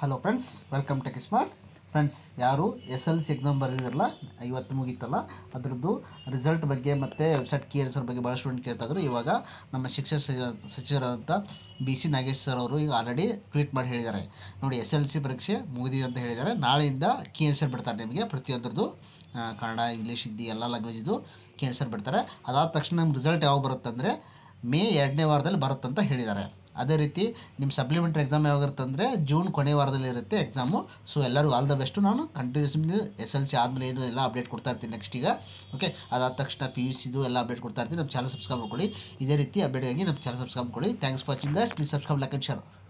hello friends welcome tech smart friends ಯಾರು S L C exam ಬರೆದಿದ್ರಲ್ಲ ಇವತ್ತು ಮುಗೀತಲ್ಲ ಅದರದ್ದು ರಿಸಲ್ಟ್ ಬಗ್ಗೆ ಮತ್ತು ವೆಬ್ಸೈಟ್ ಕೀ ಆನ್ಸರ್ ಬಗ್ಗೆ ಭಾಳ ಸ್ಟೂಡೆಂಟ್ ಕೇಳ್ತಾ ಇದ್ರು ಇವಾಗ ನಮ್ಮ ಶಿಕ್ಷಣ ಸಚಿವ- ಸಚಿವರಾದಂಥ ಬಿ ಸಿ ನಾಗೇಶ್ ಸರ್ ಅವರು ಈಗ ಆಲ್ರೆಡಿ ಟ್ವೀಟ್ ಮಾಡಿ ಹೇಳಿದ್ದಾರೆ ನೋಡಿ ಎಸ್ ಎಲ್ ಸಿ ಪರೀಕ್ಷೆ ಮುಗಿದಿದೆ ಅಂತ ಹೇಳಿದ್ದಾರೆ ನಾಳೆಯಿಂದ ಕೀ ಆನ್ಸರ್ ಬಿಡ್ತಾರೆ ನಿಮಗೆ ಪ್ರತಿಯೊಂದರದ್ದು ಆ, ಕನ್ನಡ ಇಂಗ್ಲೀಷ್ ಹಿಂದಿ ಎಲ್ಲ ಲ್ಯಾಂಗ್ವೇಜಿದು ಕೀ ಆನ್ಸರ್ ಬಿಡ್ತಾರೆ ಅದಾದ ತಕ್ಷಣ ನಮ್ಮ ರಿಸಲ್ಟ್ ಯಾವಾಗ ಬರುತ್ತಂದರೆ ಮೇ ಎರಡನೇ ವಾರದಲ್ಲಿ ಬರುತ್ತಂತ ಹೇಳಿದ್ದಾರೆ ಅದೇ ರೀತಿ ನಿಮ್ಮ ಸಪ್ಲಿಮೆಂಟ್ರಿ ಎಕ್ಸಾಮ್ ಯಾವಾಗ ಇರುತ್ತೆ ಅಂದರೆ ಜೂನ್ ಕೊನೆ ವಾರದಲ್ಲಿ ಇರುತ್ತೆ ಎಕ್ಸಾಮು ಸೊ ಎಲ್ಲರಿಗೂ ಆಲ್ ದ ಬೆಸ್ಟು ನಾನು ಕಂಟಿನ್ಯೂಸ್ ಎಸ್ ಎಲ್ ಸಿ ಆದಮೇಲೆ ಏನು ಎಲ್ಲ ಅಪ್ಡೇಟ್ ಕೊಡ್ತಾ ಇರ್ತೀನಿ ನೆಕ್ಸ್ಟ್ ಈಗ ಓಕೆ ಅದಾದ ತಕ್ಷಣ ಪಿ ಯು ಸಿದು ಎಲ್ಲ ಅಪ್ಡೇಟ್ ಕೊಡ್ತಾ ಇರ್ತೀನಿ ನಮ್ಮ ಚಾನಲ್ ಸಬ್ಸ್ಕ್ರೈಬ್ ಮಾಡ್ಕೊಳ್ಳಿ ಇದೇ ರೀತಿ ಅಪ್ಡೇಟ್ಗಾಗಿ ನಮ್ಮ ಚಾನಲ್ ಸಬ್ಸ್ಕ್ರೈಬ್ ಮಾಡ್ಕೊಳ್ಳಿ thanks for watching guys please subscribe like and share